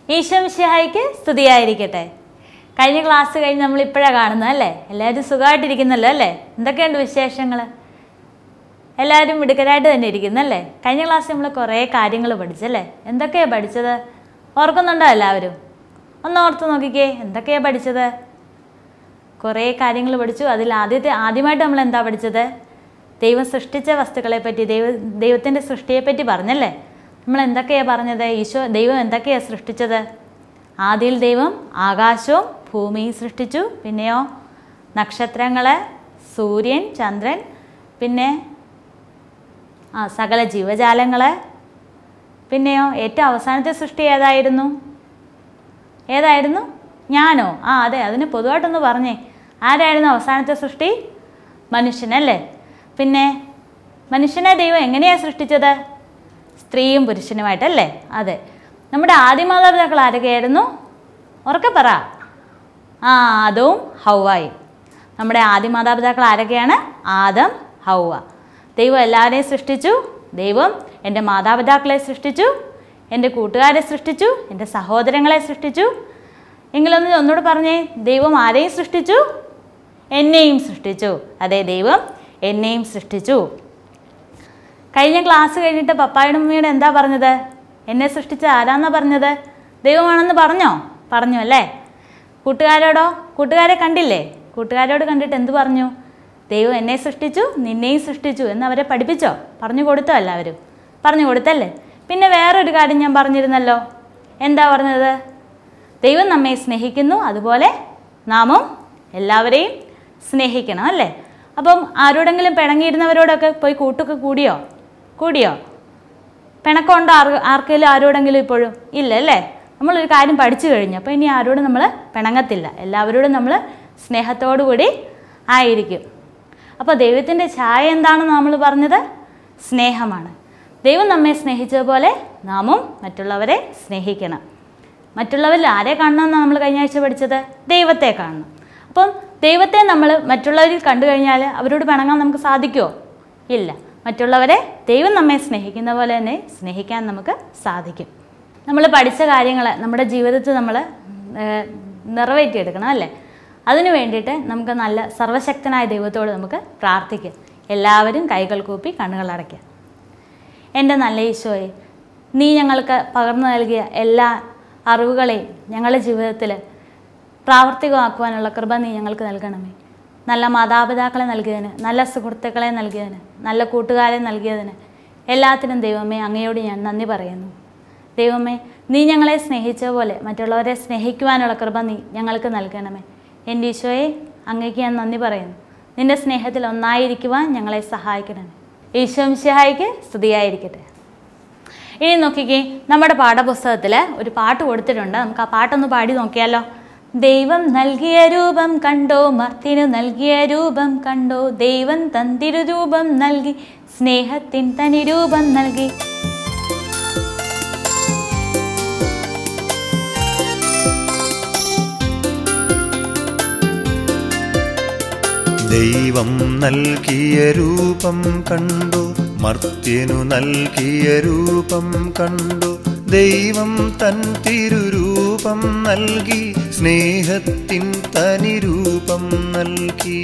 ഈശോമിഷിഹായിക്ക് സ്തുതിയായിരിക്കട്ടെ കഴിഞ്ഞ ക്ലാസ് കഴിഞ്ഞ് നമ്മൾ ഇപ്പോഴാണ് കാണുന്നത് അല്ലേ എല്ലാവരും സുഖമായിട്ടിരിക്കുന്നല്ലോ അല്ലേ എന്തൊക്കെയുണ്ട് വിശേഷങ്ങൾ എല്ലാവരും മിടുക്കരായിട്ട് തന്നെ ഇരിക്കുന്നല്ലേ കഴിഞ്ഞ ക്ലാസ്സിൽ നമ്മൾ കുറേ കാര്യങ്ങൾ പഠിച്ചല്ലേ എന്തൊക്കെയാണ് പഠിച്ചത് ഓർക്കുന്നുണ്ടോ എല്ലാവരും ഒന്ന് ഓർത്ത് നോക്കിക്കേ എന്തൊക്കെയാണ് പഠിച്ചത് കുറേ കാര്യങ്ങൾ പഠിച്ചു അതിൽ ആദ്യത്തെ ആദ്യമായിട്ട് നമ്മൾ എന്താ പഠിച്ചത് ദൈവം സൃഷ്ടിച്ച വസ്തുക്കളെ പറ്റി ദൈവ ദൈവത്തിൻ്റെ സൃഷ്ടിയെപ്പറ്റി പറഞ്ഞല്ലേ നമ്മൾ എന്തൊക്കെയാണ് പറഞ്ഞത് ഈശോ ദൈവം എന്തൊക്കെയാണ് സൃഷ്ടിച്ചത് ആദ്യയിൽ ദൈവം ആകാശവും ഭൂമിയും സൃഷ്ടിച്ചു പിന്നെയോ നക്ഷത്രങ്ങൾ സൂര്യൻ ചന്ദ്രൻ പിന്നെ ആ സകല ജീവജാലങ്ങൾ പിന്നെയോ ഏറ്റവും അവസാനത്തെ സൃഷ്ടി ഏതായിരുന്നു ഏതായിരുന്നു ഞാനോ ആ അതെ അതിന് പൊതുവായിട്ടൊന്ന് പറഞ്ഞേ ആരായിരുന്നു അവസാനത്തെ സൃഷ്ടി മനുഷ്യനല്ലേ പിന്നെ മനുഷ്യനെ ദൈവം എങ്ങനെയാണ് സൃഷ്ടിച്ചത് സ്ത്രീയും പുരുഷനുമായിട്ടല്ലേ അതെ നമ്മുടെ ആദ്യ മാതാപിതാക്കൾ ആരൊക്കെയായിരുന്നു ഉറക്കെ പറ ആ ആദവും ഹൗവായും നമ്മുടെ ആദ്യ മാതാപിതാക്കൾ ആരൊക്കെയാണ് ആദം ഹൗവ ദൈവം എല്ലാവരെയും സൃഷ്ടിച്ചു ദൈവം എൻ്റെ മാതാപിതാക്കളെ സൃഷ്ടിച്ചു എൻ്റെ കൂട്ടുകാരെ സൃഷ്ടിച്ചു എൻ്റെ സഹോദരങ്ങളെ സൃഷ്ടിച്ചു എങ്കിലൊന്ന് ഒന്നുകൂടെ പറഞ്ഞേ ദൈവം ആരെയും സൃഷ്ടിച്ചു എന്നെയും സൃഷ്ടിച്ചു അതെ ദൈവം എന്നെയും സൃഷ്ടിച്ചു കഴിഞ്ഞ ക്ലാസ് കഴിഞ്ഞിട്ട് പപ്പായുടെ മമ്മിയുടെ എന്താ പറഞ്ഞത് എന്നെ സൃഷ്ടിച്ച ആരാന്നാ പറഞ്ഞത് ദൈവമാണെന്ന് പറഞ്ഞോ പറഞ്ഞു അല്ലേ കൂട്ടുകാരോടോ കൂട്ടുകാരെ കണ്ടില്ലേ കൂട്ടുകാരോട് കണ്ടിട്ട് എന്ത് പറഞ്ഞു ദൈവം എന്നെ സൃഷ്ടിച്ചു നിന്നെയും സൃഷ്ടിച്ചു എന്ന് അവരെ പഠിപ്പിച്ചോ പറഞ്ഞു കൊടുത്തോ എല്ലാവരും പറഞ്ഞു കൊടുത്തല്ലേ പിന്നെ വേറൊരു കാര്യം ഞാൻ പറഞ്ഞിരുന്നല്ലോ എന്താ പറഞ്ഞത് ദൈവം നമ്മെ സ്നേഹിക്കുന്നു അതുപോലെ നാമും എല്ലാവരെയും സ്നേഹിക്കണം അല്ലേ അപ്പം ആരോടെങ്കിലും പിണങ്ങിയിരുന്നവരോടൊക്കെ പോയി കൂട്ടൊക്കെ കൂടിയോ കൂടിയോ പിണക്കമുണ്ടോ ആർ ആർക്കെങ്കിലും ആരോടെങ്കിലും ഇപ്പോഴും ഇല്ല അല്ലേ നമ്മളൊരു കാര്യം പഠിച്ചു കഴിഞ്ഞു അപ്പോൾ ഇനി ആരോടും നമ്മൾ പിണങ്ങത്തില്ല എല്ലാവരോടും നമ്മൾ സ്നേഹത്തോടു കൂടി ആയിരിക്കും അപ്പോൾ ദൈവത്തിൻ്റെ ഛായ എന്താണെന്ന് നമ്മൾ പറഞ്ഞത് സ്നേഹമാണ് ദൈവം നമ്മെ സ്നേഹിച്ചതുപോലെ നാമും മറ്റുള്ളവരെ സ്നേഹിക്കണം മറ്റുള്ളവരിൽ ആരെ കാണണമെന്നാണ് നമ്മൾ കഴിഞ്ഞ ആഴ്ച പഠിച്ചത് ദൈവത്തെ കാണണം അപ്പം ദൈവത്തെ നമ്മൾ മറ്റുള്ളവരിൽ കണ്ടു കഴിഞ്ഞാൽ അവരോട് പിണങ്ങാൻ നമുക്ക് സാധിക്കുമോ ഇല്ല മറ്റുള്ളവരെ ദൈവം നമ്മെ സ്നേഹിക്കുന്ന പോലെ തന്നെ സ്നേഹിക്കാൻ നമുക്ക് സാധിക്കും നമ്മൾ പഠിച്ച കാര്യങ്ങൾ നമ്മുടെ ജീവിതത്തിൽ നമ്മൾ നിറവേറ്റിയെടുക്കണം അല്ലേ അതിനു വേണ്ടിയിട്ട് നമുക്ക് നല്ല സർവശക്തനായ ദൈവത്തോട് നമുക്ക് പ്രാർത്ഥിക്കാം എല്ലാവരും കൈകൾ കൂപ്പി കണ്ണുകൾ അടയ്ക്കുക എൻ്റെ നല്ല ഈശോയെ നീ ഞങ്ങൾക്ക് പകർന്നു നൽകിയ എല്ലാ അറിവുകളെയും ഞങ്ങളുടെ ജീവിതത്തിൽ പ്രാവർത്തികമാക്കുവാനുള്ള കൃപ നീ ഞങ്ങൾക്ക് നൽകണമേ നല്ല മാതാപിതാക്കളെ നൽകിയതിന് നല്ല സുഹൃത്തുക്കളെ നൽകിയതിന് നല്ല കൂട്ടുകാരെ നൽകിയതിന് എല്ലാത്തിനും ദൈവമേ അങ്ങയോട് ഞാൻ നന്ദി പറയുന്നു ദൈവമേ നീ ഞങ്ങളെ സ്നേഹിച്ച പോലെ മറ്റുള്ളവരെ സ്നേഹിക്കുവാനുള്ള കൃപ നീ ഞങ്ങൾക്ക് നൽകണമേ എൻ്റെ ഈശോയെ അങ്ങേക്ക് ഞാൻ നന്ദി പറയുന്നു നിന്റെ സ്നേഹത്തിൽ ഒന്നായിരിക്കുവാൻ ഞങ്ങളെ സഹായിക്കണമേ ഈശോ മിശിഹായിക്ക് സ്തുതിയായിരിക്കട്ടെ ഇനി നോക്കിക്കേ നമ്മുടെ പാഠപുസ്തകത്തിൽ ഒരു പാട്ട് കൊടുത്തിട്ടുണ്ട് നമുക്ക് ആ പാട്ടൊന്ന് പാടി നോക്കിയാലോ ദൈവം നൽകിയ രൂപം കണ്ടോ മർത്തിനു നൽകിയ രൂപം കണ്ടോ ദൈവം തന്തിരു രൂപം നൽകി സ്നേഹത്തിൻ തനി രൂപം നൽകി ദൈവം നൽകിയ രൂപം കണ്ടു മർത്യനു നൽകിയ രൂപം കണ്ടു ദൈവം തൻ തിരുരൂപം നൽകി സ്നേഹത്തിൻ തനി രൂപം നൽകി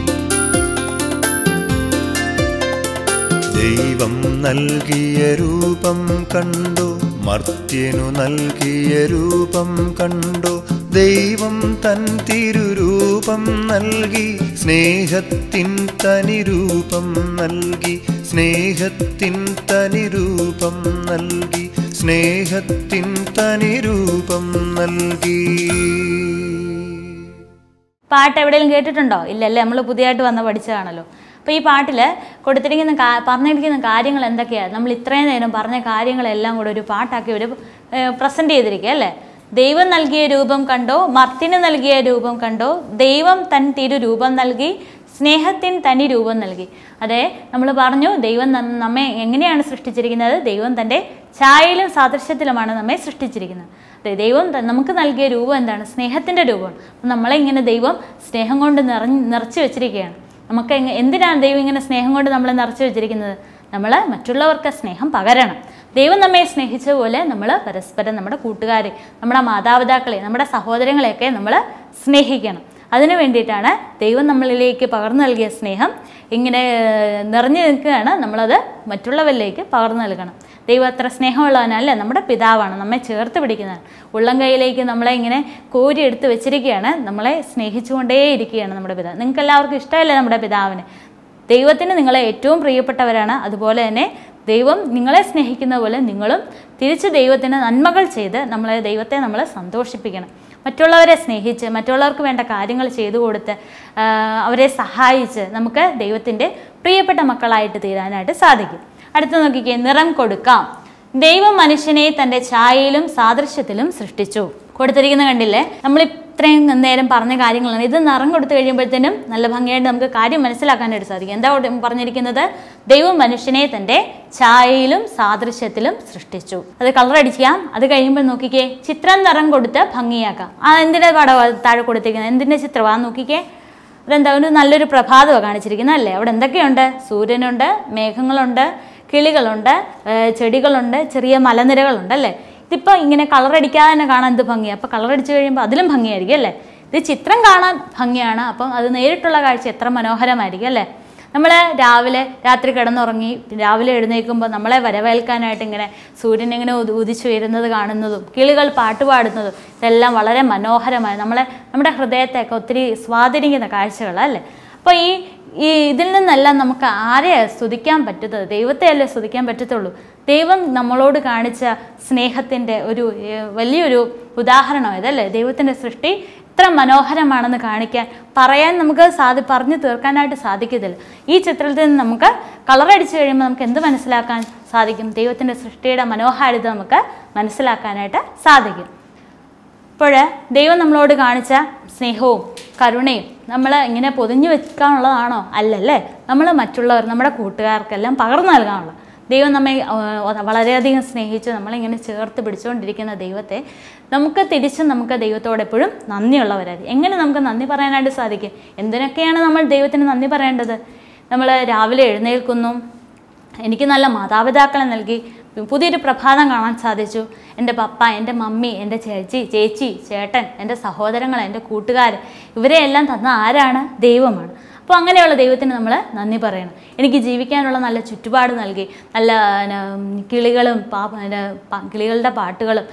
ദൈവം നൽകിയ രൂപം കണ്ടു മർത്യനു നൽകിയ രൂപം കണ്ടു ദൈവം തൻ തിരുരൂപം നൽകി സ്നേഹത്തിൻ തനി രൂപം നൽകി സ്നേഹത്തിൻ തനി രൂപം നൽകി സ്നേഹത്തിൻ തനി രൂപം നൽകി പാട്ട് എവിടെയെങ്കിലും കേട്ടിട്ടുണ്ടോ ഇല്ലല്ലേ നമ്മൾ പുതിയതായിട്ട് വന്ന് പഠിച്ചതാണല്ലോ അപ്പോൾ ഈ പാട്ടിൽ കൊടുത്തിരിക്കുന്ന കാ പറഞ്ഞിരിക്കുന്ന കാര്യങ്ങൾ എന്തൊക്കെയാണ് നമ്മൾ ഇത്രയും നേരം പറഞ്ഞ കാര്യങ്ങളെല്ലാം കൂടെ ഒരു പാട്ടാക്കി ഒരു പ്രസൻറ്റ് ചെയ്തിരിക്കുക അല്ലേ ദൈവം നൽകിയ രൂപം കണ്ടോ മർത്തിന് നൽകിയ രൂപം കണ്ടോ ദൈവം തൻ തിരു രൂപം നൽകി സ്നേഹത്തിന് തനി രൂപം നൽകി അതെ നമ്മൾ പറഞ്ഞു ദൈവം നം- നമ്മെ എങ്ങനെയാണ് സൃഷ്ടിച്ചിരിക്കുന്നത് ദൈവം തൻ്റെ ഛായയിലും സാദൃശ്യത്തിലുമാണ് നമ്മെ സൃഷ്ടിച്ചിരിക്കുന്നത് അതെ ദൈവം ത- നമുക്ക് നൽകിയ രൂപം എന്താണ് സ്നേഹത്തിൻ്റെ രൂപമാണ് അപ്പം നമ്മളെ ഇങ്ങനെ ദൈവം സ്നേഹം കൊണ്ട് നിറഞ്ഞ് നിറച്ചു വെച്ചിരിക്കുകയാണ് നമുക്ക് എങ്ങ- എന്തിനാണ് ദൈവം ഇങ്ങനെ സ്നേഹം കൊണ്ട് നമ്മളെ നിറച്ചു വെച്ചിരിക്കുന്നത് നമ്മൾ മറ്റുള്ളവർക്ക് സ്നേഹം പകരണം ദൈവം നമ്മെ സ്നേഹിച്ച പോലെ നമ്മൾ പരസ്പരം നമ്മുടെ കൂട്ടുകാരെ നമ്മുടെ മാതാപിതാക്കളെ നമ്മുടെ സഹോദരങ്ങളെയൊക്കെ നമ്മൾ സ്നേഹിക്കണം അതിനു വേണ്ടിയിട്ടാണ് ദൈവം നമ്മളിലേക്ക് പകർന്നു നൽകിയ സ്നേഹം ഇങ്ങനെ ഏഹ്, നിറഞ്ഞു നിൽക്കുകയാണ് നമ്മളത് മറ്റുള്ളവരിലേക്ക് പകർന്നു നൽകണം ദൈവം അത്ര സ്നേഹമുള്ളവനല്ല നമ്മുടെ പിതാവാണ് നമ്മെ ചേർത്ത് പിടിക്കുന്നതാണ് ഉള്ളം കൈയിലേക്ക് നമ്മളെ ഇങ്ങനെ കോരി എടുത്ത് വെച്ചിരിക്കുകയാണ് നമ്മളെ സ്നേഹിച്ചുകൊണ്ടേ ഇരിക്കുകയാണ് നമ്മുടെ പിതാവ് നിങ്ങൾക്ക് എല്ലാവർക്കും ഇഷ്ടമല്ലേ നമ്മുടെ പിതാവിന് ദൈവത്തിന് നിങ്ങളെ ഏറ്റവും പ്രിയപ്പെട്ടവരാണ് അതുപോലെ തന്നെ ദൈവം നിങ്ങളെ സ്നേഹിക്കുന്ന പോലെ നിങ്ങളും തിരിച്ച് ദൈവത്തിന് നന്മകൾ ചെയ്ത് നമ്മളെ ദൈവത്തെ നമ്മൾ സന്തോഷിപ്പിക്കണം മറ്റുള്ളവരെ സ്നേഹിച്ച് മറ്റുള്ളവർക്ക് വേണ്ട കാര്യങ്ങൾ ചെയ്തു കൊടുത്ത് ആ, അവരെ സഹായിച്ച് നമുക്ക് ദൈവത്തിൻ്റെ പ്രിയപ്പെട്ട മക്കളായിട്ട് തീരാനായിട്ട് സാധിക്കും അടുത്ത നോക്കിക്കേ നിറം കൊടുക്കാം ദൈവം മനുഷ്യനെ തൻ്റെ ഛായയിലും സാദൃശ്യത്തിലും സൃഷ്ടിച്ചു കൊടുത്തിരിക്കുന്ന കണ്ടില്ലേ നമ്മൾ ഇത്രയും നേരം പറഞ്ഞ കാര്യങ്ങളാണ് ഇത് നിറം കൊടുത്തു കഴിയുമ്പോഴത്തേനും നല്ല ഭംഗിയായിട്ട് നമുക്ക് കാര്യം മനസ്സിലാക്കാനായിട്ട് സാധിക്കും എന്താ ഇവിടെ പറഞ്ഞിരിക്കുന്നത് ദൈവം മനുഷ്യനെ തൻ്റെ ഛായയിലും സാദൃശ്യത്തിലും സൃഷ്ടിച്ചു അത് കളർ അടിക്കാം അത് കഴിയുമ്പോൾ നോക്കിക്കേ ചിത്രം നിറം കൊടുത്ത് ഭംഗിയാക്കാം ആ എന്തിൻ്റെ പടം താഴെ കൊടുത്തിരിക്കുന്നത് എന്തിൻ്റെ ചിത്രമാണ് നോക്കിക്കേ അതെന്താ ഒരു നല്ലൊരു പ്രഭാതമാണ് കാണിച്ചിരിക്കുന്നത് അല്ലേ അവിടെ എന്തൊക്കെയുണ്ട് സൂര്യനുണ്ട് മേഘങ്ങളുണ്ട് കിളികളുണ്ട് ഏർ ചെടികളുണ്ട് ചെറിയ മലനിരകളുണ്ട് അല്ലേ ഇതിപ്പോൾ ഇങ്ങനെ കളർ അടിക്കാതെ തന്നെ കാണാൻ എന്ത് ഭംഗിയാണ് അപ്പോൾ കളർ അടിച്ചു കഴിയുമ്പോൾ അതിലും ഭംഗിയായിരിക്കും അല്ലേ ഇത് ചിത്രം കാണാൻ ഭംഗിയാണ് അപ്പം അത് നേരിട്ടുള്ള കാഴ്ച എത്ര മനോഹരമായിരിക്കും അല്ലേ നമ്മൾ രാവിലെ രാത്രി കിടന്നുറങ്ങി രാവിലെ എഴുന്നേൽക്കുമ്പോൾ നമ്മളെ വരവേൽക്കാനായിട്ട് ഇങ്ങനെ സൂര്യൻ ഇങ്ങനെ ഉദ- ഉദിച്ചു വരുന്നത് കാണുന്നതും കിളികൾ പാട്ട് പാടുന്നതും ഇതെല്ലാം വളരെ മനോഹരമായി നമ്മളെ നമ്മുടെ ഹൃദയത്തെയൊക്കെ ഒത്തിരി സ്വാധീനിക്കുന്ന കാഴ്ചകളല്ലേ അപ്പോൾ ഈ ഈ ഇതിൽ നിന്നെല്ലാം നമുക്ക് ആരെയാ സ്തുതിക്കാൻ പറ്റുന്നത് ദൈവത്തെയല്ലേ സ്തുതിക്കാൻ പറ്റത്തുള്ളൂ ദൈവം നമ്മളോട് കാണിച്ച സ്നേഹത്തിൻ്റെ ഒരു ഏഹ്, വലിയൊരു ഉദാഹരണം ഇതല്ലേ ദൈവത്തിൻ്റെ സൃഷ്ടി ഇത്ര മനോഹരമാണെന്ന് കാണിക്കാൻ പറയാൻ നമുക്ക് സാധി പറഞ്ഞു തീർക്കാനായിട്ട് സാധിക്കത്തില്ല ഈ ചിത്രത്തിൽ നിന്ന് നമുക്ക് കളർ അടിച്ചു കഴിയുമ്പോൾ നമുക്ക് എന്ത് മനസ്സിലാക്കാൻ സാധിക്കും ദൈവത്തിൻ്റെ സൃഷ്ടിയുടെ മനോഹാരിത നമുക്ക് മനസ്സിലാക്കാനായിട്ട് സാധിക്കും അപ്പോൾ ദൈവം നമ്മളോട് കാണിച്ച സ്നേഹവും കരുണയും നമ്മൾ ഇങ്ങനെ പൊതിഞ്ഞു വെക്കാനുള്ളതാണോ അല്ലല്ലേ നമ്മൾ മറ്റുള്ളവർ നമ്മുടെ കൂട്ടുകാർക്കെല്ലാം പകർന്നു നൽകാനുള്ള ദൈവം നമ്മെ ആ, വളരെയധികം സ്നേഹിച്ച് നമ്മളിങ്ങനെ ചേർത്ത് പിടിച്ചുകൊണ്ടിരിക്കുന്ന ദൈവത്തെ നമുക്ക് തിരിച്ചും നമുക്ക് ദൈവത്തോട് എപ്പോഴും നന്ദിയുള്ളവരായിരിക്കും എങ്ങനെ നമുക്ക് നന്ദി പറയാനായിട്ട് സാധിക്കും എന്തിനൊക്കെയാണ് നമ്മൾ ദൈവത്തിന് നന്ദി പറയേണ്ടത് നമ്മൾ രാവിലെ എഴുന്നേൽക്കുന്നു എനിക്ക് നല്ല മാതാപിതാക്കളെ നൽകി പുതിയൊരു പ്രഭാതം കാണാൻ സാധിച്ചു എൻ്റെ പപ്പ എൻ്റെ മമ്മി എൻ്റെ ചേച്ചി ചേച്ചി ചേട്ടൻ എൻ്റെ സഹോദരങ്ങൾ എൻ്റെ കൂട്ടുകാർ ഇവരെയെല്ലാം തന്ന ആരാണ് ദൈവമാണ് അപ്പോൾ അങ്ങനെയുള്ള ദൈവത്തിന് നമ്മൾ നന്ദി പറയണം എനിക്ക് ജീവിക്കാനുള്ള നല്ല ചുറ്റുപാട് നൽകി നല്ല ന, കിളികളും പാ ന, പ- കിളികളുടെ പാട്ടുകളും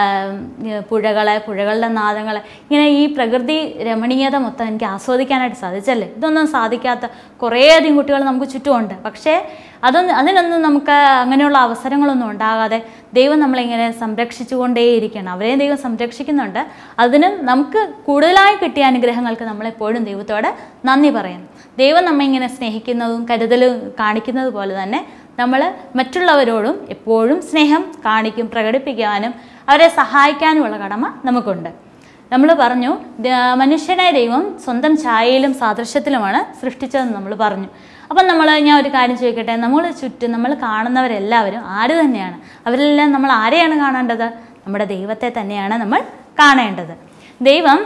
പുഴകളെ പുഴകളുടെ നാദങ്ങളെ ഇങ്ങനെ ഈ പ്രകൃതി രമണീയത മൊത്തം എനിക്ക് ആസ്വദിക്കാനായിട്ട് സാധിച്ചല്ലേ ഇതൊന്നും സാധിക്കാത്ത കുറേയധികം കുട്ടികൾ നമുക്ക് ചുറ്റുമുണ്ട് പക്ഷേ അതൊന്നും അതിനൊന്നും നമുക്ക് അങ്ങനെയുള്ള അവസരങ്ങളൊന്നും ഉണ്ടാകാതെ ദൈവം നമ്മളിങ്ങനെ സംരക്ഷിച്ചുകൊണ്ടേയിരിക്കണം അവരെയും ദൈവം സംരക്ഷിക്കുന്നുണ്ട് അതിനും നമുക്ക് കൂടുതലായി കിട്ടിയ അനുഗ്രഹങ്ങൾക്ക് നമ്മളെപ്പോഴും ദൈവത്തോട് നന്ദി പറയണം ദൈവം നമ്മെ ഇങ്ങനെ സ്നേഹിക്കുന്നതും കരുതലും കാണിക്കുന്നത് പോലെ തന്നെ നമ്മൾ മറ്റുള്ളവരോടും എപ്പോഴും സ്നേഹം കാണിക്കും പ്രകടിപ്പിക്കാനും അവരെ സഹായിക്കാനുമുള്ള കടമ നമുക്കുണ്ട് നമ്മൾ പറഞ്ഞു ദ- മനുഷ്യനെ ദൈവം സ്വന്തം ഛായയിലും സാദൃശ്യത്തിലുമാണ് സൃഷ്ടിച്ചതെന്ന് നമ്മൾ പറഞ്ഞു അപ്പം നമ്മൾ ഞാൻ ഒരു കാര്യം ചോദിക്കട്ടെ നമ്മൾ ചുറ്റും നമ്മൾ കാണുന്നവരെല്ലാവരും ആര് തന്നെയാണ് അവരെല്ലാം നമ്മൾ ആരെയാണ് കാണേണ്ടത് നമ്മുടെ ദൈവത്തെ തന്നെയാണ് നമ്മൾ കാണേണ്ടത് ദൈവം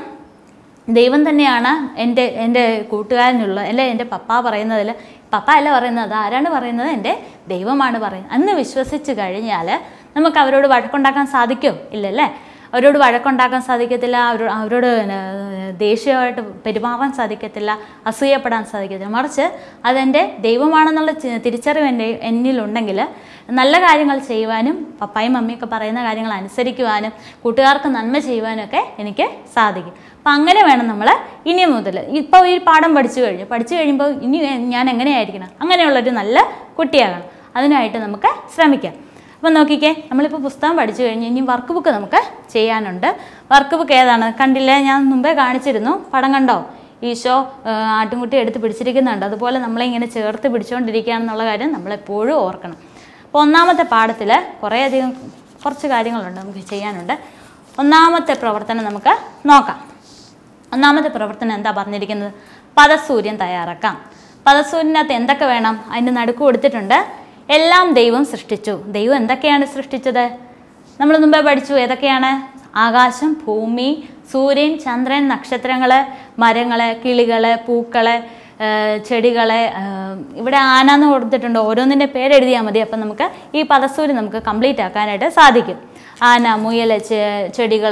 ദൈവം തന്നെയാണ് എൻ്റെ എൻ്റെ കൂട്ടുകാരനുള്ള അല്ലെ എൻ്റെ പപ്പ പറയുന്നതിൽ പപ്പ അല്ല പറയുന്നത് അത് ആരാണ് പറയുന്നത് എൻ്റെ ദൈവമാണ് പറയുന്നത് അന്ന് വിശ്വസിച്ച് കഴിഞ്ഞാൽ നമുക്ക് അവരോട് വഴക്കുണ്ടാക്കാൻ സാധിക്കും ഇല്ലല്ലേ അവരോട് വഴക്കുണ്ടാക്കാൻ സാധിക്കത്തില്ല അവരോ അവരോട് പിന്നെ, ദേഷ്യമായിട്ട് പെരുമാറാൻ സാധിക്കത്തില്ല അസൂയപ്പെടാൻ സാധിക്കത്തില്ല മറിച്ച് അതെൻ്റെ ദൈവമാണെന്നുള്ള ചി- തിരിച്ചറിവ് എൻ്റെ എന്നിലുണ്ടെങ്കിൽ നല്ല കാര്യങ്ങൾ ചെയ്യുവാനും പപ്പായും മമ്മിയൊക്കെ പറയുന്ന കാര്യങ്ങൾ അനുസരിക്കുവാനും കൂട്ടുകാർക്ക് നന്മ ചെയ്യുവാനും ഒക്കെ എനിക്ക് സാധിക്കും അപ്പം അങ്ങനെ വേണം നമ്മൾ ഇനി മുതൽ ഇപ്പോൾ ഈ പാഠം പഠിച്ചു കഴിഞ്ഞു പഠിച്ചു കഴിയുമ്പോൾ ഇനി ഞാൻ എങ്ങനെയായിരിക്കണം അങ്ങനെയുള്ളൊരു നല്ല കുട്ടിയാകണം അതിനായിട്ട് നമുക്ക് ശ്രമിക്കാം അപ്പം നോക്കിക്കേ നമ്മളിപ്പോൾ പുസ്തകം പഠിച്ചു കഴിഞ്ഞ് ഇനി വർക്ക് ബുക്ക് നമുക്ക് ചെയ്യാനുണ്ട് വർക്ക് ബുക്ക് ഏതാണ് കണ്ടില്ലേ ഞാൻ മുമ്പേ കാണിച്ചിരുന്നു പടം കണ്ടോ ഈശോ ആ, ആട്ടുംകുട്ടി എടുത്ത് പിടിച്ചിരിക്കുന്നുണ്ട് അതുപോലെ നമ്മളിങ്ങനെ ചേർത്ത് പിടിച്ചുകൊണ്ടിരിക്കുകയാണെന്നുള്ള കാര്യം നമ്മളെപ്പോഴും ഓർക്കണം അപ്പോൾ ഒന്നാമത്തെ പാഠത്തിൽ കുറേയധികം കുറച്ച് കാര്യങ്ങളുണ്ട് നമുക്ക് ചെയ്യാനുണ്ട് ഒന്നാമത്തെ പ്രവർത്തനം നമുക്ക് നോക്കാം ഒന്നാമത്തെ പ്രവർത്തനം എന്താ പറഞ്ഞിരിക്കുന്നത് പദസൂര്യൻ തയ്യാറാക്കാം പദസൂര്യനകത്ത് എന്തൊക്കെ വേണം അതിൻ്റെ നടുക്ക് കൊടുത്തിട്ടുണ്ട് എല്ലാം ദൈവം സൃഷ്ടിച്ചു ദൈവം എന്തൊക്കെയാണ് സൃഷ്ടിച്ചത് നമ്മൾ മുമ്പേ പഠിച്ചു ഏതൊക്കെയാണ് ആകാശം ഭൂമി സൂര്യൻ ചന്ദ്രൻ നക്ഷത്രങ്ങൾ മരങ്ങൾ കിളികൾ പൂക്കൾ ചെടികളെ ആ, ഇവിടെ ആന എന്ന് കൊടുത്തിട്ടുണ്ട് ഓരോന്നിൻ്റെ പേരെഴുതിയാൽ മതി അപ്പം നമുക്ക് ഈ പദസൂരി നമുക്ക് കംപ്ലീറ്റ് ആക്കാനായിട്ട് സാധിക്കും ആന മുയൽ ചെടികൾ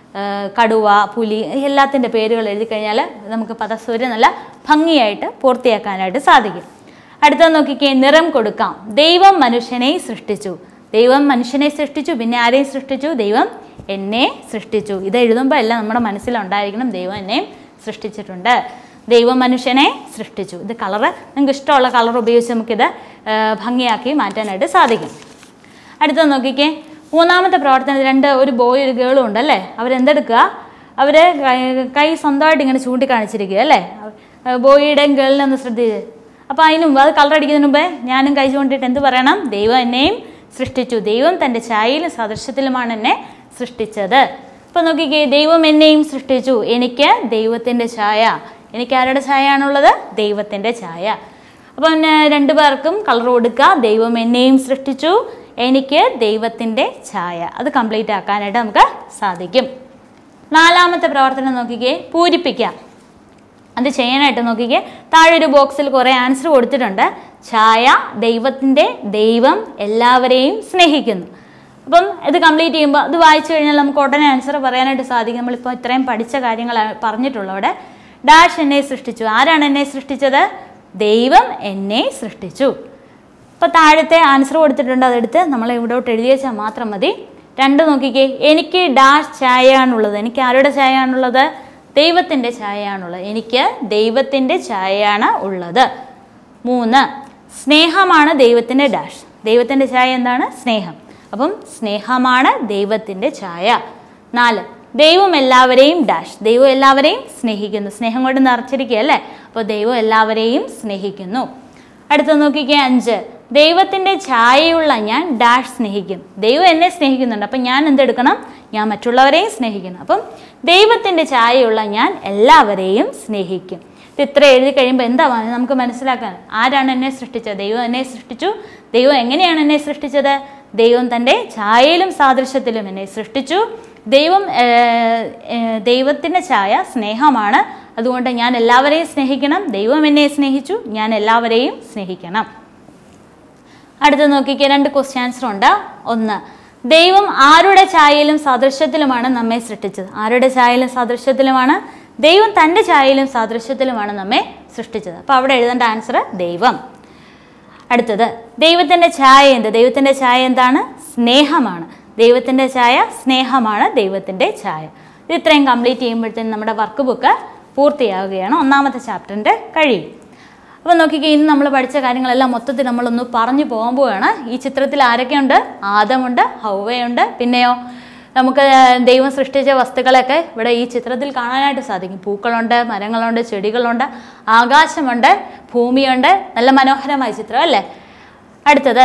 കടുവ പുലി എല്ലാത്തിൻ്റെ പേരുകൾ എഴുതി കഴിഞ്ഞാൽ നമുക്ക് പദസൂര്യ നല്ല ഭംഗിയായിട്ട് പൂർത്തിയാക്കാനായിട്ട് സാധിക്കും അടുത്തത് നോക്കിക്കേ നിറം കൊടുക്കാം ദൈവം മനുഷ്യനെ സൃഷ്ടിച്ചു ദൈവം മനുഷ്യനെ സൃഷ്ടിച്ചു പിന്നെ ആരെയും സൃഷ്ടിച്ചു ദൈവം എന്നെ സൃഷ്ടിച്ചു ഇത് എഴുതുമ്പോൾ എല്ലാം നമ്മുടെ മനസ്സിലുണ്ടായിരിക്കണം ദൈവം എന്നെയും സൃഷ്ടിച്ചിട്ടുണ്ട് ദൈവം മനുഷ്യനെ സൃഷ്ടിച്ചു ഇത് കളറ് നിങ്ങൾക്ക് ഇഷ്ടമുള്ള കളർ ഉപയോഗിച്ച് നമുക്കിത് ആ, ഭംഗിയാക്കി മാറ്റാനായിട്ട് സാധിക്കും അടുത്തത് നോക്കിക്കേ മൂന്നാമത്തെ പ്രവർത്തനം രണ്ട് ഒരു ബോയ് ഒരു ഗേളും ഉണ്ട് അല്ലേ അവരെന്തെടുക്കുക അവർ കൈ സ്വന്തമായിട്ട് ഇങ്ങനെ ചൂണ്ടിക്കാണിച്ചിരിക്കുക അല്ലേ ബോയിയുടെയും ഗേളിനെ ഒന്ന് ശ്രദ്ധിച്ച് അപ്പോൾ അതിന് മുമ്പ് അത് കളർ അടിക്കുന്നതിന് മുമ്പേ ഞാനും കൈ ചൂണ്ടിയിട്ട് എന്ത് പറയണം ദൈവം എന്നെയും സൃഷ്ടിച്ചു ദൈവം തൻ്റെ ഛായയിലും സദൃശ്യത്തിലുമാണ് എന്നെ സൃഷ്ടിച്ചത് അപ്പോൾ നോക്കിക്കേ ദൈവം എന്നെയും സൃഷ്ടിച്ചു എനിക്ക് ദൈവത്തിൻ്റെ ഛായ എനിക്ക് ആരുടെ ഛായയാണുള്ളത് ദൈവത്തിൻ്റെ ഛായ അപ്പം പിന്നെ രണ്ടു പേർക്കും കളർ കൊടുക്കുക ദൈവം എന്നെയും സൃഷ്ടിച്ചു എനിക്ക് ദൈവത്തിൻ്റെ ഛായ അത് കംപ്ലീറ്റ് ആക്കാനായിട്ട് നമുക്ക് സാധിക്കും നാലാമത്തെ പ്രവർത്തനം നോക്കിക്കേ പൂരിപ്പിക്കാം അത് ചെയ്യാനായിട്ട് നോക്കിക്കേ താഴെ ഒരു ബോക്സിൽ കുറേ ആൻസർ കൊടുത്തിട്ടുണ്ട് ഛായ ദൈവത്തിൻ്റെ ദൈവം എല്ലാവരെയും സ്നേഹിക്കുന്നു അപ്പം ഇത് കംപ്ലീറ്റ് ചെയ്യുമ്പോൾ അത് വായിച്ചു കഴിഞ്ഞാൽ നമുക്ക് ഉടനെ ആൻസർ പറയാനായിട്ട് സാധിക്കും നമ്മളിപ്പോൾ ഇത്രയും പഠിച്ച കാര്യങ്ങൾ പറഞ്ഞിട്ടുള്ളൂ അവിടെ ഡാഷ് എന്നെ സൃഷ്ടിച്ചു ആരാണ് എന്നെ സൃഷ്ടിച്ചത് ദൈവം എന്നെ സൃഷ്ടിച്ചു അപ്പോൾ താഴത്തെ ആൻസർ കൊടുത്തിട്ടുണ്ട് അതെടുത്ത് നമ്മൾ ഇവിടോട്ട് എഴുതി വെച്ചാൽ മാത്രം മതി രണ്ട് നോക്കിക്കേ എനിക്ക് ഡാഷ് ഛായയാണുള്ളത് എനിക്ക് ആരുടെ ഛായയാണുള്ളത് ദൈവത്തിൻ്റെ ഛായയാണുള്ളത് എനിക്ക് ദൈവത്തിൻ്റെ ഛായയാണ് ഉള്ളത് മൂന്ന് സ്നേഹമാണ് ദൈവത്തിൻ്റെ ഡാഷ് ദൈവത്തിൻ്റെ ഛായ എന്താണ് സ്നേഹം അപ്പം സ്നേഹമാണ് ദൈവത്തിൻ്റെ ഛായ നാല് ദൈവം എല്ലാവരെയും ഡാഷ് ദൈവം എല്ലാവരെയും സ്നേഹിക്കുന്നു സ്നേഹം കൊണ്ട് നിറച്ചിരിക്കുക അല്ലേ അപ്പോൾ ദൈവം എല്ലാവരെയും സ്നേഹിക്കുന്നു അടുത്ത നോക്കിക്കേ അഞ്ച് ദൈവത്തിൻ്റെ ഛായയുള്ള ഞാൻ ഡാഷ് സ്നേഹിക്കും ദൈവം എന്നെ സ്നേഹിക്കുന്നുണ്ട് അപ്പം ഞാൻ എന്തെടുക്കണം ഞാൻ മറ്റുള്ളവരെയും സ്നേഹിക്കണം അപ്പം ദൈവത്തിൻ്റെ ഛായയുള്ള ഞാൻ എല്ലാവരെയും സ്നേഹിക്കും ഇത് ഇത്ര എഴുതി കഴിയുമ്പോൾ എന്താ വ- നമുക്ക് മനസ്സിലാക്കാൻ ആരാണ് എന്നെ സൃഷ്ടിച്ചത് ദൈവം എന്നെ സൃഷ്ടിച്ചു ദൈവം എങ്ങനെയാണ് എന്നെ സൃഷ്ടിച്ചത് ദൈവം തൻ്റെ ഛായയിലും സാദൃശ്യത്തിലും എന്നെ സൃഷ്ടിച്ചു ദൈവം ഏർ, ഏർ, ദൈവത്തിൻ്റെ ഛായ സ്നേഹമാണ് അതുകൊണ്ട് ഞാൻ എല്ലാവരെയും സ്നേഹിക്കണം ദൈവം എന്നെ സ്നേഹിച്ചു ഞാൻ എല്ലാവരെയും സ്നേഹിക്കണം അടുത്ത് നോക്കിക്കേ രണ്ട് ക്വസ്റ്റ്യൻ ആൻസർ ഉണ്ട് ഒന്ന് ദൈവം ആരുടെ ഛായയിലും സാദൃശ്യത്തിലുമാണ് നമ്മെ സൃഷ്ടിച്ചത് ആരുടെ ഛായയിലും സാദൃശ്യത്തിലുമാണ് ദൈവം തൻ്റെ ഛായയിലും സാദൃശ്യത്തിലുമാണ് നമ്മെ സൃഷ്ടിച്ചത് അപ്പോൾ അവിടെ എഴുതേണ്ട ആൻസർ ദൈവം അടുത്തത് ദൈവത്തിൻ്റെ ഛായ എന്ത് ദൈവത്തിൻ്റെ ഛായ എന്താണ് സ്നേഹമാണ് ദൈവത്തിൻ്റെ ഛായ സ്നേഹമാണ് ദൈവത്തിൻ്റെ ഛായ ഇത് ഇത്രയും കംപ്ലീറ്റ് ചെയ്യുമ്പോഴത്തേനും നമ്മുടെ വർക്ക് ബുക്ക് പൂർത്തിയാവുകയാണ് ഒന്നാമത്തെ ചാപ്റ്ററിൻ്റെ കഴിയും അപ്പോൾ നോക്കിക്കേ ഇന്ന് നമ്മൾ പഠിച്ച കാര്യങ്ങളെല്ലാം മൊത്തത്തിൽ നമ്മളൊന്ന് പറഞ്ഞു പോകാൻ പോവുകയാണ് ഈ ചിത്രത്തിൽ ആരൊക്കെയുണ്ട് ആദമുണ്ട് ഹൗവയുണ്ട് പിന്നെയോ നമുക്ക് ദൈവം സൃഷ്ടിച്ച വസ്തുക്കളൊക്കെ ഇവിടെ ഈ ചിത്രത്തിൽ കാണാനായിട്ട് സാധിക്കും പൂക്കളുണ്ട് മരങ്ങളുണ്ട് ചെടികളുണ്ട് ആകാശമുണ്ട് ഭൂമിയുണ്ട് നല്ല മനോഹരമായ ചിത്രം അല്ലേ അടുത്തത്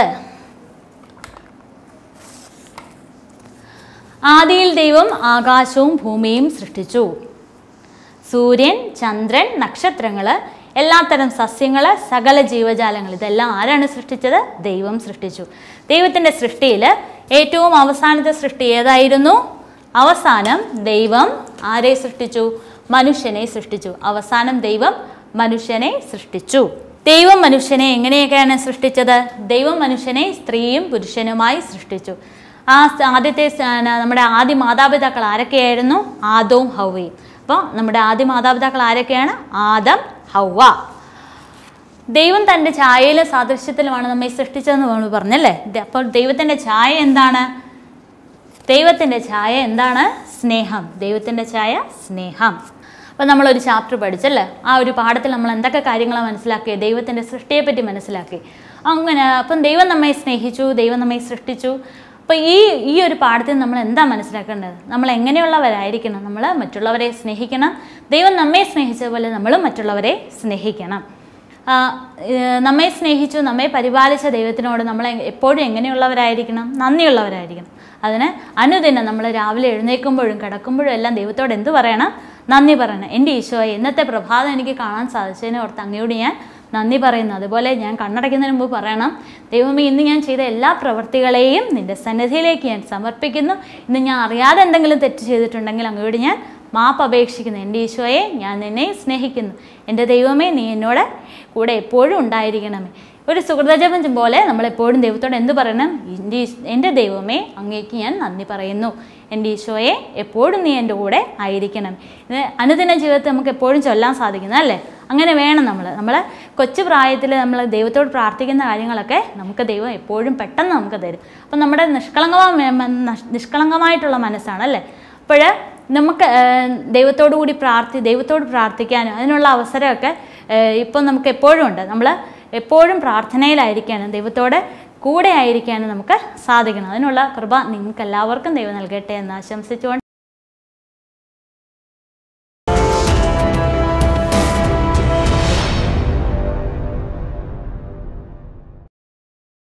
ആദിയിൽ ദൈവം ആകാശവും ഭൂമിയും സൃഷ്ടിച്ചു സൂര്യൻ ചന്ദ്രൻ നക്ഷത്രങ്ങൾ എല്ലാത്തരം സസ്യങ്ങൾ സകല ജീവജാലങ്ങൾ ഇതെല്ലാം ആരാണ് സൃഷ്ടിച്ചത് ദൈവം സൃഷ്ടിച്ചു ദൈവത്തിൻ്റെ സൃഷ്ടിയിൽ ഏറ്റവും അവസാനത്തെ സൃഷ്ടി ഏതായിരുന്നു അവസാനം ദൈവം ആരെ സൃഷ്ടിച്ചു മനുഷ്യനെ സൃഷ്ടിച്ചു അവസാനം ദൈവം മനുഷ്യനെ സൃഷ്ടിച്ചു ദൈവം മനുഷ്യനെ എങ്ങനെയൊക്കെയാണ് സൃഷ്ടിച്ചത് ദൈവം മനുഷ്യനെ സ്ത്രീയും പുരുഷനുമായി സൃഷ്ടിച്ചു ആ സ- ആദ്യത്തെ സ- ന- നമ്മുടെ ആദ്യ മാതാപിതാക്കൾ ആരൊക്കെയായിരുന്നു ആദവും ഹൗവയും അപ്പോൾ നമ്മുടെ ആദ്യ മാതാപിതാക്കൾ ആരൊക്കെയാണ് ആദം ഹൗവ ദൈവം തൻ്റെ ഛായയിലും സാദൃശ്യത്തിലുമാണ് നമ്മെ സൃഷ്ടിച്ചതെന്ന് നമ്മൾ പറഞ്ഞല്ലേ ദ- അപ്പോൾ ദൈവത്തിൻ്റെ ഛായ എന്താണ് ദൈവത്തിൻ്റെ ഛായ എന്താണ് സ്നേഹം ദൈവത്തിൻ്റെ ഛായ സ്നേഹം അപ്പോൾ നമ്മളൊരു ചാപ്റ്റർ പഠിച്ചല്ലേ ആ ഒരു പാഠത്തിൽ നമ്മൾ എന്തൊക്കെ കാര്യങ്ങളാണ് മനസ്സിലാക്കി ദൈവത്തിൻ്റെ സൃഷ്ടിയെപ്പറ്റി മനസ്സിലാക്കി അങ്ങനെ അപ്പം ദൈവം നമ്മെ സ്നേഹിച്ചു ദൈവം നമ്മെ സൃഷ്ടിച്ചു അപ്പോൾ ഈ ഈ ഒരു പാഠത്തിൽ നമ്മൾ എന്താ മനസ്സിലാക്കേണ്ടത് നമ്മൾ എങ്ങനെയുള്ളവരായിരിക്കണം നമ്മൾ മറ്റുള്ളവരെ സ്നേഹിക്കണം ദൈവം നമ്മെ സ്നേഹിച്ചതുപോലെ നമ്മളും മറ്റുള്ളവരെ സ്നേഹിക്കണം ആ, ഏർ നമ്മെ സ്നേഹിച്ചു നമ്മെ പരിപാലിച്ച ദൈവത്തിനോട് നമ്മൾ എ- എപ്പോഴും എങ്ങനെയുള്ളവരായിരിക്കണം നന്ദിയുള്ളവരായിരിക്കണം അതിന് അനുദിനം നമ്മൾ രാവിലെ എഴുന്നേൽക്കുമ്പോഴും കിടക്കുമ്പോഴും എല്ലാം ദൈവത്തോട് എന്ത് പറയണം നന്ദി പറയണം എൻ്റെ ഈശോയെ ഇന്നത്തെ പ്രഭാതം എനിക്ക് കാണാൻ സാധിച്ചതിനെ ഓർത്ത് അങ്ങയോട് ഞാൻ നന്ദി പറയുന്നു അതുപോലെ ഞാൻ കണ്ണടയ്ക്കുന്നതിന് മുമ്പ് പറയണം ദൈവമേ ഇന്ന് ഞാൻ ചെയ്ത എല്ലാ പ്രവൃത്തികളെയും നിൻ്റെ സന്നിധിയിലേക്ക് ഞാൻ സമർപ്പിക്കുന്നു ഇന്ന് ഞാൻ അറിയാതെ എന്തെങ്കിലും തെറ്റ് ചെയ്തിട്ടുണ്ടെങ്കിൽ അങ്ങയോട് ഞാൻ മാപ്പ് അപേക്ഷിക്കുന്നു എൻ്റെ ഈശോയെ ഞാൻ നിന്നെ സ്നേഹിക്കുന്നു എൻ്റെ ദൈവമേ നീ എന്നോട് കൂടെ എപ്പോഴും ഉണ്ടായിരിക്കണമേ ഒരു സുഹൃതജപം പോലെ നമ്മളെപ്പോഴും ദൈവത്തോട് എന്ത് പറയണം എൻ്റെ ഈശ്- എൻ്റെ ദൈവമേ അങ്ങേക്ക് ഞാൻ നന്ദി പറയുന്നു എൻ്റെ ഈശോയെ എപ്പോഴും നീ എൻ്റെ കൂടെ ആയിരിക്കണം ഇത് അനുദിന ജീവിതത്തിൽ നമുക്ക് എപ്പോഴും ചൊല്ലാൻ സാധിക്കുന്നത് അല്ലേ അങ്ങനെ വേണം നമ്മൾ നമ്മൾ കൊച്ചു പ്രായത്തിൽ നമ്മൾ ദൈവത്തോട് പ്രാർത്ഥിക്കുന്ന കാര്യങ്ങളൊക്കെ നമുക്ക് ദൈവം എപ്പോഴും പെട്ടെന്ന് നമുക്ക് തരും അപ്പം നമ്മുടെ നിഷ്കളങ്കമായ നിഷ്കളങ്കമായിട്ടുള്ള മനസ്സാണ് അല്ലേ അപ്പോൾ നമുക്ക് ഏഹ്, ദൈവത്തോടു കൂടി പ്രാർത്ഥി ദൈവത്തോട് പ്രാർത്ഥിക്കാനും അതിനുള്ള അവസരമൊക്കെ ഏഹ്, ഇപ്പം നമുക്ക് എപ്പോഴും ഉണ്ട് നമ്മൾ എപ്പോഴും പ്രാർത്ഥനയിലായിരിക്കാനും ദൈവത്തോട് കൂടെ ആയിരിക്കാനും നമുക്ക് സാധിക്കണം അതിനുള്ള കൃപ നിങ്ങൾക്ക് എല്ലാവർക്കും ദൈവം നൽകട്ടെ എന്ന് ആശംസിച്ചുകൊണ്ട്